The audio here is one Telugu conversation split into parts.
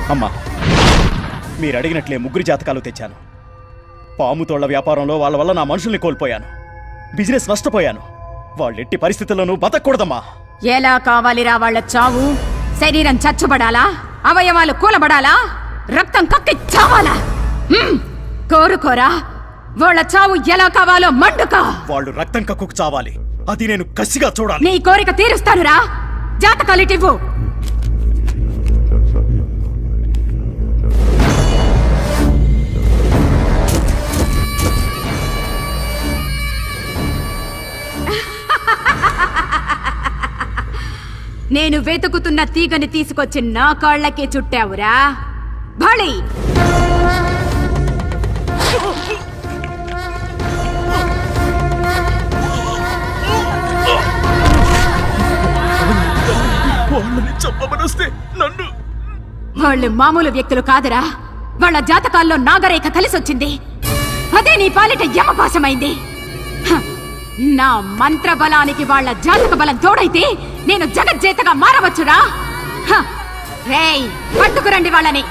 అమ్మా మీరు అడిగినట్లే ముగ్గురి జాతకాలు తెచ్చాను పాముతోళ్ల వ్యాపారంలో వాళ్ళ వల్ల నా మనుషుల్ని కోల్పోయాను బిజినెస్ నష్టపోయాను వాళ్ళెట్టి పరిస్థితుల్లోనూ బతకూడదమ్మా ఎలా కావాలిరా వాళ్ళ చావు శరీరం చచ్చుబడాలా అవయవాలు కూలబడాలా రక్తం కక్కి చావాలా హ్మ్, కోరుకోరా వాళ్ళ చావు ఎలా కావాలో మండుకో వాళ్ళు రక్తం కక్కుకు చావాలి అది నేను కసిగా చూడాలి నీ కోరిక తీరుస్తానురా జాతకాలిటివ్వు నేను వెతుకుతున్న తీగని తీసుకొచ్చి నా కాళ్ళకే చుట్టావురా భళి వాళ్ళని చంపమనొస్తే నన్ను వాళ్ళు మామూలు వ్యక్తులు కాదురా వాళ్ళ జాతకాల్లో నాగరేఖ కలిసొచ్చింది అదే నీ పాలిట యమపాశమైంది హ! నా మంత్ర బలానికి వాళ్ళ జాతక బలం తోడైతే నేను జగజ్జేతగా మారవచ్చురా హ! రేయ్ పట్టుకురండి వాళ్ళని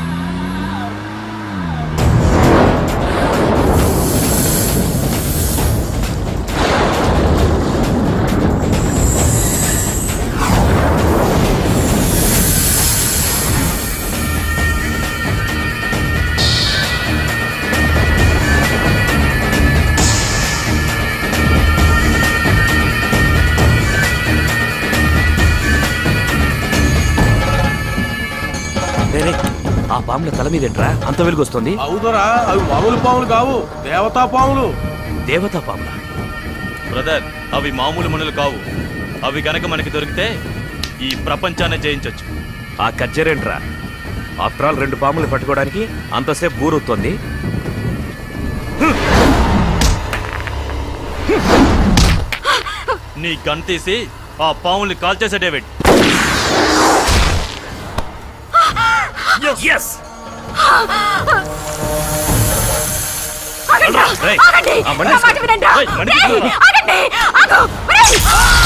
రే, రే, ఆ పాముల తల మీదేంట్రా అంత వెలుగొస్తుంది అవుదరా అవి మామూలు పాములు కావు దేవతా పాములు దేవతా పాముల బ్రదర్ అవి మామూలు మనులు కావు అవి గనక మనకి దొరికితే ఈ ప్రపంచాన్ని జయించొచ్చు ఆ కజ్జరేంట్రా ఆఫ్టర్ ఆల్ రెండు పాములు పట్టుకోవడానికి అంతసేపు బూరొస్తుంది నీ గన్ తీసి ఆ పాముల్ని కాల్చేసే డేవిడ్ ఎస్ ఆగండ్రా! రేయ్, ఆగండి! ఆ బండి నా మాట వినండ్రా! రేయ్, బండి రేయ్, తీసుకో. ఆగండి! ఆగు! రేయ్!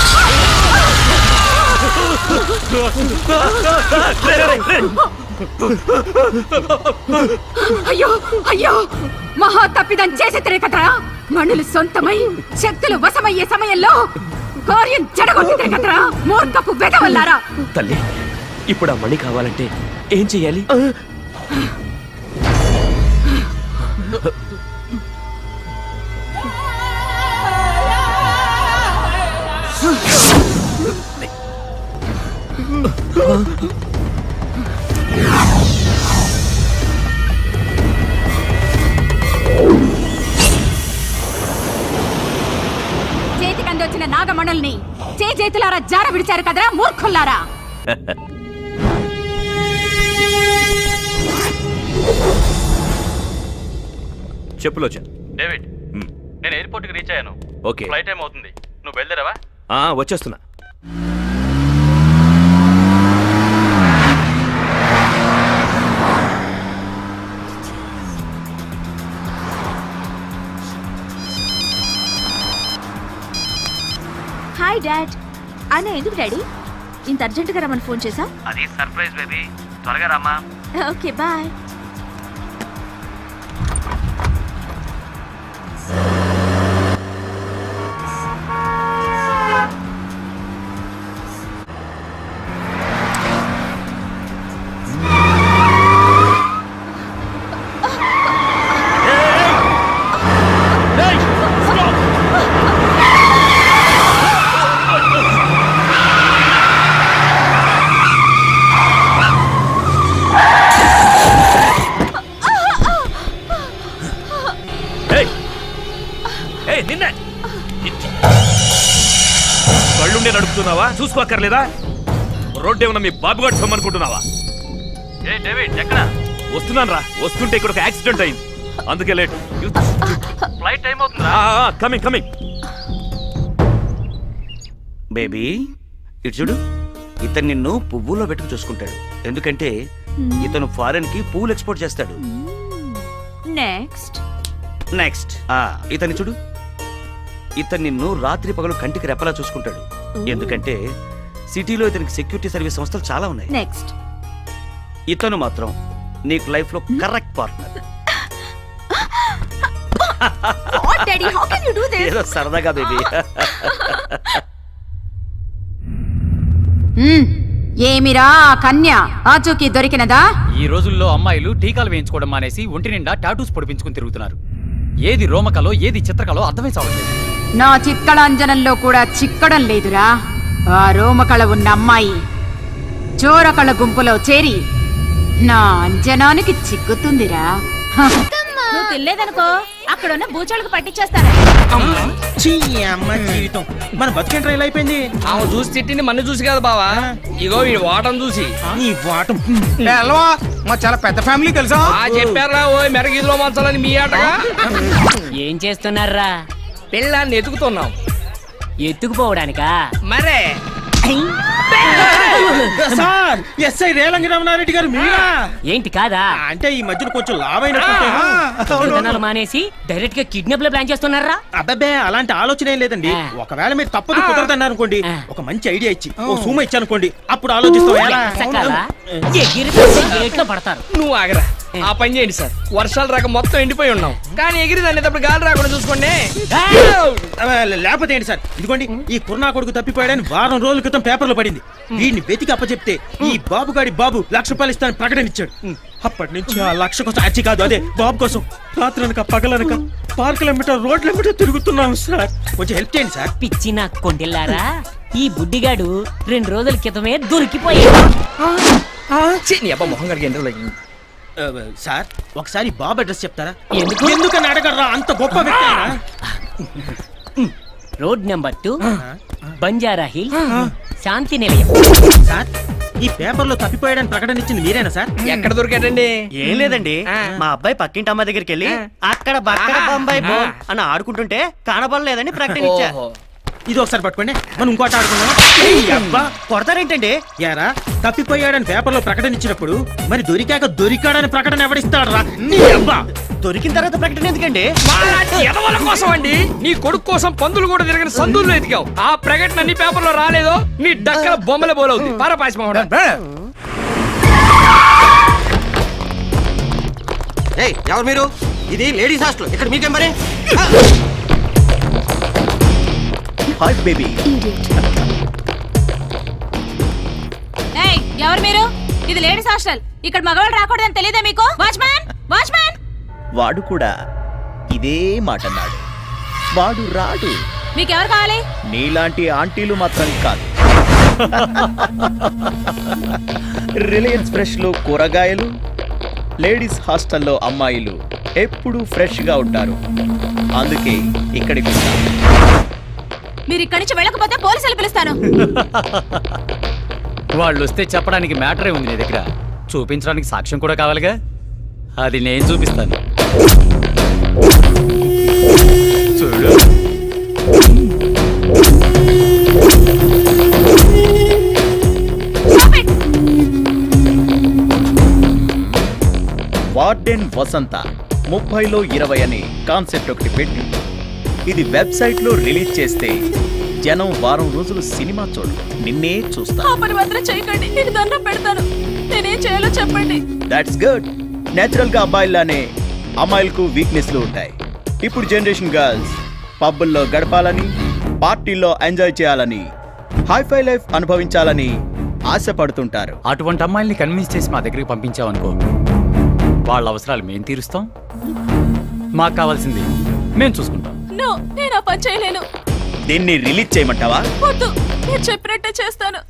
అయ్యో అయ్యో మహా తప్పిదం చేసి కదా మనులు సొంతమై శక్తులు వశమయ్యే సమయంలో కార్యం చెడగొట్టితే కదరా మూర్ఖపు వెదవల్లారా తల్లి ఇప్పుడు ఆ మణి కావాలంటే ఏం చెయ్యాలి చేతికి అందొచ్చిన నాగమణుల్ని చే చేతులారా జార విడిచారు కదరా మూర్ఖుల్లారా చెప్పులోచా డేవిడ్ నేను ఎయిర్పోర్ట్కి రీచ్ అయ్యాను ఓకే ఫ్లైట్ టైం అవుతుంది నువ్వు బయలుదేరావా ఆ, వచ్చేస్తున్నా హాయ్ డాడ్ ఆయన ఎందుకు డాడీ ఇంత అర్జెంటుగా రమ్మని ఫోన్ చేసా అది సర్ప్రైజ్ బేబీ త్వరగా రామ్మా ఓకే బాయ్ ఏయ్! ఏయ్, నిన్నే ఇచ్చి. కళ్ళుండే నడుపుతున్నావా చూసుకోక్కర్లేదా రోడ్డు ఏమన్నా మీ బాబుగాడు సొమ్మనుకుంటున్నావా ఏ డేవిడ్ ఎక్కడ వస్తున్నాను రా వస్తుంటే ఇక్కడ ఒక యాక్సిడెంట్ అయింది అందుకే లేట్ ఫ్లైట్ టైం అవుతుందా కమింగ్ కమింగ్ బేబీ ఇటు చూడు ఇతను నిన్ను పువ్వుల్లో పెట్టుకు చూసుకుంటాడు ఎందుకంటే ఇతను ఫారెన్ కి పువ్వులు ఎక్స్పోర్ట్ చేస్తాడు నెక్స్ట్ నెక్స్ట్ ఆ ఇతన్ని చూడు ఇతను నిన్ను రాత్రి పగలు కంటికి రెప్పలా చూసుకుంటాడు ఎందుకంటే సిటీలో ఇతనికి సెక్యూరిటీ సర్వీస్ సంస్థలు చాలా ఉన్నాయి నెక్స్ట్ ఇతను మాత్రం నీకు లైఫ్ లో correct partner what daddy how can you do this ఏదో సరదాగా బేబీ ఉమ్, ఏమిరా ఆ కన్య ఆచూకీ దొరికినదా ఈ రోజుల్లో అమ్మాయిలు టీకాలు వేయించుకోవడం మానేసి ఒంటి నిండా టాటూస్ పొడిపించుకుని తిరుగుతున్నారు ఏది రోమకలో ఏది చిత్రకలో అర్థమై చావట్లేదు నా చిత్కళాంజనంలో కూడా చిక్కడం లేదురా ఆ రోమకళ ఉన్న అమ్మాయి చోరకళ గుంపులో చేరి నా అంజనానికి చిక్కుతుందిరా హ. నువ్వు తినలేదనుకో అక్కడ ఉన్న బూచోళ్ళకి పట్టించేస్తాను చీ అమ్మ జీవితం మన బతుకేంట్రా ఇలా అయిపోయింది ఆమె చూసి తిట్టింది మన్ను చూసి కదా బావా ఇగో వీడు వాటం చూసి నీ వాటం ఎల్వా మా చాలా పెద్ద ఫ్యామిలీ తెలుసా ఆ చెప్పారా ఓ మెరగీదిలో మంచాలని మీ ఆటగా ఏం చేస్తున్నారా పెళ్ళాన్ని ఎతుకుతున్నాం ఎత్తుకుపోవడానికా మరే సార్ ఎస్ఐ రేలంగి రమణారెడ్డి గారు మీరా ఏంటి కాదా అంటే ఈ మధ్యన కొంచెం లావైనట్టుంటే విధానాలు మానేసి డైరెక్ట్ గా కిడ్నాప్ లో ప్లాన్ చేస్తున్నారా అబ్బబ్బే అలాంటి ఆలోచన ఏం లేదండి ఆ. ఒకవేళ మీరు తప్పదు కుదరదన్నారు అనుకోండి ఆ. ఒక మంచి ఐడియా ఇచ్చి ఓ సూమ ఇచ్చానుకోండి అప్పుడు ఆలోచిస్తాం ఎలా? సకాలా ఎగిరిపోతే గేట్లో పడతారు నువ్వు ఆగరా ఆ పని చేయండి సార్ వర్షాలు రాక మొత్తం ఎండిపోయి ఉన్నాం కానీ ఎగిరి దాన్ని గాలి రాకుండా చూసుకోండి అబ్బే, లేకపోతే ఏంటి సార్ ఇదిగోండి ఈ కుర్నా కొడుకు తప్పిపోయాడని వారం రోజుల క్రితం పేపర్లో పడింది వీడిని వెతికి అప్పచెప్తే ఈ బాబు గాడి బాబు లక్ష రూపాయలు ఇస్తానని ప్రకటన ఇచ్చాడు అప్పటి నుంచి ఆ లక్ష కోసం అచ్చి కాదు అదే బాబు కోసం రాత్రనక పగలనక పార్కుల ఎమ్మట రోడ్ల ఎమ్మట తిరుగుతున్నాం సార్ కొంచెం హెల్ప్ చేయండి సార్ పిచ్చి నా కొండెల్లారా ఈ బుడ్డిగాడు రెండు రోజుల క్రితమే దొరికిపోయాడు ఛీ, నీ అబ్బా మొహం కడిగి ఎండలో ఆ, సార్ ఒకసారి బాబు అడ్రస్ చెప్తారా ఎందుకు? ఎందుకని అడగర్రా అంత గొప్ప వ్యక్తి ఆయన? Road number two Banjara hill Shanti Nilayam sir ఈ పేపర్లో తప్పిపోయాడని ప్రకటన ఇచ్చింది మీరేనా సార్ ఎక్కడ దొరికాడండి ఏం లేదండి ఆ. మా అబ్బాయి పక్కింటి అమ్మాయి దగ్గరికి వెళ్ళి అక్కడ బక్కడ బొంబాయి బో అని ఆడుకుంటుంటే కనబడలేదని ప్రకటన ఇచ్చా ఓహో. ఇది ఒకసారి పట్టుకోండి మనం ఇంకోటి ఆడుకుందాం ఏయ్ అబ్బా కొడతారేంటండి యారా తప్పిపోయాడని పేపర్లో ప్రకటన ఇచ్చినప్పుడు మరి దొరికాక దొరికాడని ప్రకటన ఎవడిస్తాడరా నీ అబ్బా దొరికిన తర్వాత ప్రకటన ఎందుకండి మాలాంటి ఎదవల కోసం అండి నీ కొడుకు కోసం పందులు కూడా తిరిగిన సందుల్లో ఎతికావు ఆ ప్రకటన నీ పేపర్లో రాలేదో నీ డక్కల బొమ్మల బోలవుతుంది పారపాసి మహోడా ఏయ్ ఎవరు మీరు ఇది లేడీస్ హాస్టల్ ఇక్కడ మీకేం మరి హాయ్ బేబీ ఏయ్ ఎవరు మీరు ఇది లేడీస్ హాస్టల్ ఇక్కడ మగవాళ్ళు రాకూడదని తెలియదా మీకు వాచ్మ్యాన్ వాచ్మ్యాన్ వాడు కూడా ఇదే మాట అన్నాడు వాడు రాడు మీకు ఎవరు కావాలి నీలాంటి ఆంటీలు మాత్రం కాదు రిలయన్స్ ఫ్రెష్ లో కూరగాయలు లేడీస్ హాస్టల్లో అమ్మాయిలు ఎప్పుడూ ఫ్రెష్ గా ఉంటారు అందుకే ఇక్కడికి వచ్చాను. మీరు ఇక్కడి నుంచి వెళ్ళకపోతే పోలీసులు పిలుస్తాను వాళ్ళు వస్తే చెప్పడానికి మ్యాటరే ఉంది నీ దగ్గర చూపించడానికి సాక్ష్యం కూడా కావాలిగా అది నేను చూపిస్తాను చూడు Stop it! వార్డెన్ వసంత ముప్పైలో ఇరవై అని కాన్సెప్ట్ ఒకటి పెట్టి ఇది వెబ్సైట్ లో రిలీజ్ చేస్తే జనం వారం రోజులు సినిమా చూడు నిన్నే చూస్తా ఆ పని మాత్రం చేయకండి నేను దండం పెడతాను నేనేం చేయాలో చెప్పండి దాట్స్ గుడ్ నేచురల్ గా అబ్బాయిలానే అమ్మాయిలకు వీక్నెస్లు ఉంటాయి ఇప్పుడు జనరేషన్ గర్ల్స్ పబ్బుల్లో గడపాలని పార్టీల్లో ఎంజాయ్ చేయాలని హైఫై లైఫ్ అనుభవించాలని ఆశపడుతుంటారు అటువంటి అమ్మాయిల్ని కన్విన్స్ చేసి మా దగ్గరికి పంపించావనుకో వాళ్ళ అవసరాలు మేము తీరుస్తాం మాకు కావాల్సింది మేము చూసుకుంటాం నో నేను ఆ పని చేయలేను దీన్ని రిలీజ్ చేయమంటావా వద్దు నేను చెప్పినట్టే చేస్తాను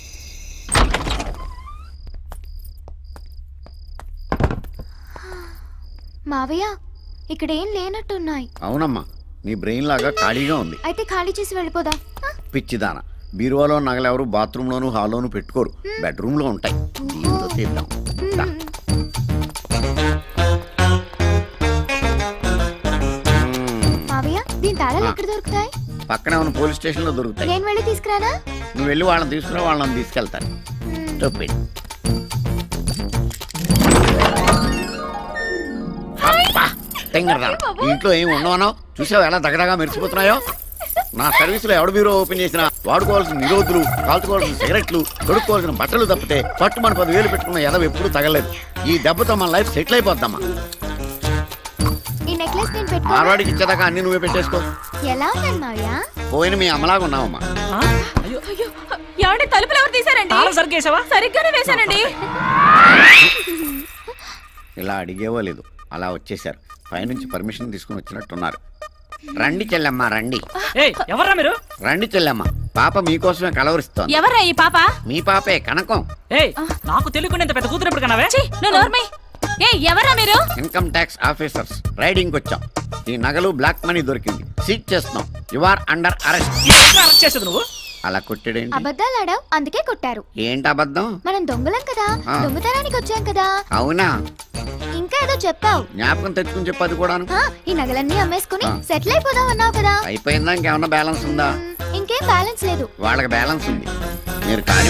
మావయ్య ఇక్కడ ఏం లేనట్టున్నాయి అవునమ్మా నీ బ్రెయిన్ లాగా ఖాళీగా ఉంది అయితే ఖాళీ చేసి వెళ్ళిపోదా పిచ్చిదాన బీరువాలో నగలెవరు బాత్రూంలోను హాల్లోను పెట్టుకోరు బెడ్రూమ్లో ఉంటాయి దీంతో తీద్దాం దా. మావయ్య దీని తాళాలు ఎక్కడ దొరుకుతాయి పక్కనే ఉన్న పోలీస్ స్టేషన్లో దొరుకుతాయి నేను వెళ్ళి తీసుకురానా నువ్వు వెళ్ళి వాళ్ళని తీసుకురా వాళ్ళని తీసుకెళ్తాను చెప్పండి అబ్బా, తెంగరదా. ఈ ఇంట్లో ఏమి ఉండవనో చూసావు ఎలా దగదగా మెరిసిపోతున్నాయో నా సర్వీస్ లో ఎవడ బ్యూరో ఓపెన్ చేసినా వాడుకోవాల్సిన నిరోధులు కాల్చుకోవాల్సిన సిగరెట్లు కొడుకోవాల్సిన బట్టలు తప్పితే పట్టు మన పదివేలు పెట్టుకున్న ఎదవ ఎప్పుడు తగలేదు ఈ దెబ్బతో మన లైఫ్ సెటిల్ అయిపోద్దమ్మా ఈ నెక్లెస్ నేను పెట్టుకో ఆడవాడికి ఇచ్చేదాకా అన్ని నువ్వే పెట్టేసుకో ఎలా ఉన్నాను మావయ్య పోయిన మీ అమ్మలాగా ఉన్నావమ్మా అయ్యో ఏమండి తలుపులు ఎవరు తీసారండి సరిగేసావా సరిగ్గానే వేశానండి ఇలా అడిగేవో లేదు అలా వచ్చేసారు పైనుంచి పర్మిషన్ తీసుకుని వచ్చినట్టున్నారు రండి చెల్లెమ్మ రండి ఎవర్రా మీరు రండి చెల్లెమ్మ పాప మీకోసమే కలవరిస్తోంది ఎవరా ఈ పాప మీ పాపే కనకం ఏయ్ నాకు తెలియకుండా ఇంత పెద్ద కూతురు ఎప్పుడు కన్నావే ఛీ, నువ్వు నోర్మై ఏ ఎవరా మీరు ఇన్కమ్ ట్యాక్స్ ఆఫీసర్స్ రైడింగ్ వచ్చాం ఈ నగలు బ్లాక్ మనీ దొరికింది సీట్ చేస్తున్నాం you are under arrest arrest చేసేది నువ్వు అలా కొట్టాడేంటి అబద్ధాలు ఆడావు అందుకే కొట్టారు ఏంటి అబద్ధం మనం దొంగలం కదా ఆ. దొంగతనానికి వచ్చాం కదా అవునా ఇంకా ఏదో చెప్పావు జ్ఞాపకం తెచ్చుకుని చెప్పు అది కూడాను ఆ, ఈ నగలన్నీ అమ్మేసుకుని ఆ. సెటిల్ అయిపోదాం అన్నావు కదా అయిపోయిందా ఇంకేమన్నా బ్యాలెన్స్ ఉందా ఇంకేం బ్యాలెన్స్ లేదు వాళ్ళకి బ్యాలెన్స్ ఉంది మీరు కానీ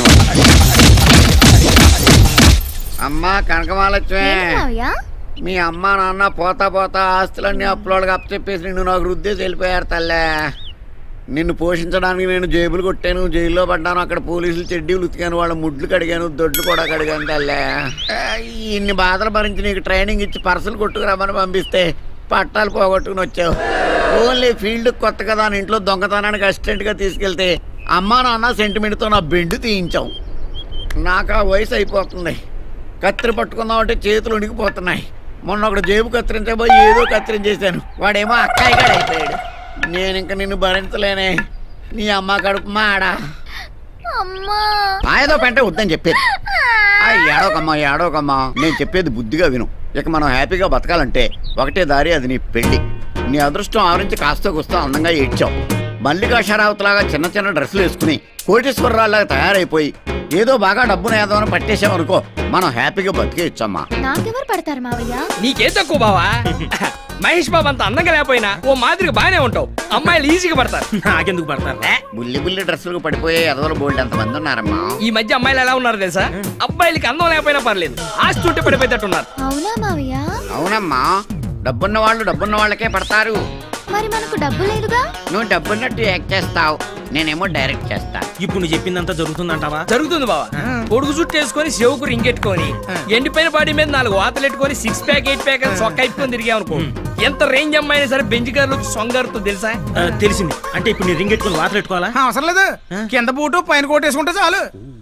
అమ్మా కనకమాలక్ష్మి ఏంటి మావయ్య మీ అమ్మ నాన్న పోతా పోతా ఆస్తులన్నీ అప్పులోళ్ళకి అప్పచెప్పేసి నిన్ను నాకు రుద్దేసి వెళ్ళిపోయారు తల్లే నిన్ను పోషించడానికి నేను జేబులు కొట్టాను జైల్లో పడ్డాను అక్కడ పోలీసులు చెడ్డీలు ఉతికాను వాళ్ళ ముడ్లు కడిగాను దొడ్లు కూడా కడిగాను తల్లే ఆ, ఇన్ని బాధలు భరించి నీకు ట్రైనింగ్ ఇచ్చి పర్సలు కొట్టుకురామని పంపిస్తే పట్టాలు పోగొట్టుకుని వచ్చావు ఓన్లీ ఫీల్డ్ కొత్త కదా అని ఇంట్లో దొంగతనానికి అసిస్టెంట్గా తీసుకెళ్తే అమ్మా నాన్న సెంటిమెంట్తో నా బెండు తీయించావు నాకు ఆ వయసు అయిపోతుంది కత్తిరి పట్టుకుందామంటే చేతులు ఉనికిపోతున్నాయి మొన్న ఒకడు జేబు కత్తిరించబోయి ఏదో కత్తిరించేశాను వాడేమో అక్కాయి కాడ అయిపోయాడు నేను ఇంక నిన్ను భరించలేనే నీ అమ్మ కడుపు మాడా అమ్మా ఏదో పెంట వద్దని చెప్పేది ఆ, ఏడవకమ్మా ఏడవకమ్మా నేను చెప్పేది బుద్ధిగా విను ఇక మనం హ్యాపీగా బతకాలంటే ఒకటే దారి అది నీ పెళ్లి నీ అదృష్టం ఆవరించి కాస్త కూస్తా అందంగా ఏడ్చావు మల్లికా షరావత్ లాగా చిన్న చిన్న డ్రెస్సులు వేసుకుని కోటేశ్వరరావులాగా తయారైపోయి ఏదో బాగా డబ్బును ఏదో పట్టేసామనుకో మనం హ్యాపీగా బతికేయచ్చమ్మా నాకెవరు పడతారు మావయ్య నీకేం తక్కువ బావా మహేష్ బాబు అంత అందంగా లేకపోయినా ఓ మాదిరిగా బాగానే ఉంటావు అమ్మాయిలు ఈజీగా పడతారు నాకెందుకు పడతారు బుల్లి బుల్లి డ్రెస్సులకు పడిపోయే ఎదవలు బోల్డ్ ఎంతమంది ఉన్నారమ్మా ఈ మధ్య అమ్మాయిలు ఎలా ఉన్నారు తెలుసా అబ్బాయిలకి అందం లేకపోయినా పర్లేదు ఆస్తి ఉంటే పడిపోయేటట్టున్నారు అవునా మావయ్య అవునమ్మా డబ్బున్న వాళ్ళు డబ్బున్న వాళ్ళకే పడతారు మరి మనకు డబ్బు లేదుగా నువ్వు డబ్బున్నట్టు యాక్ట్ చేస్తావు నేనేమో డైరెక్ట్ చేస్తా ఇప్పుడు నువ్వు చెప్పిందంతా జరుగుతుందంటావా జరుగుతుంది బావా పొడుగు చుట్టూ వేసుకొని చెవుకు రింగెట్టుకొని ఎండిపోయిన బాడీ మీద నాలుగు వాతలు ఎట్టుకొని సిక్స్ ప్యాక్ ఎయిట్ ప్యాక్ అని సొక్క అయిపోయి తిరిగామనుకో ఎంత రేంజ్ అమ్మాయినా సరే బెంచ్ గారు సొంగారుతో తెలుసా ఆ, తెలిసింది అంటే ఇప్పుడు నీ రింగ్ ఎట్టుకుని వాతలు పెట్టుకోవాలా అవసరం లేదు కింద బూటు పైన కోట్ వేసుకుంటే చాలు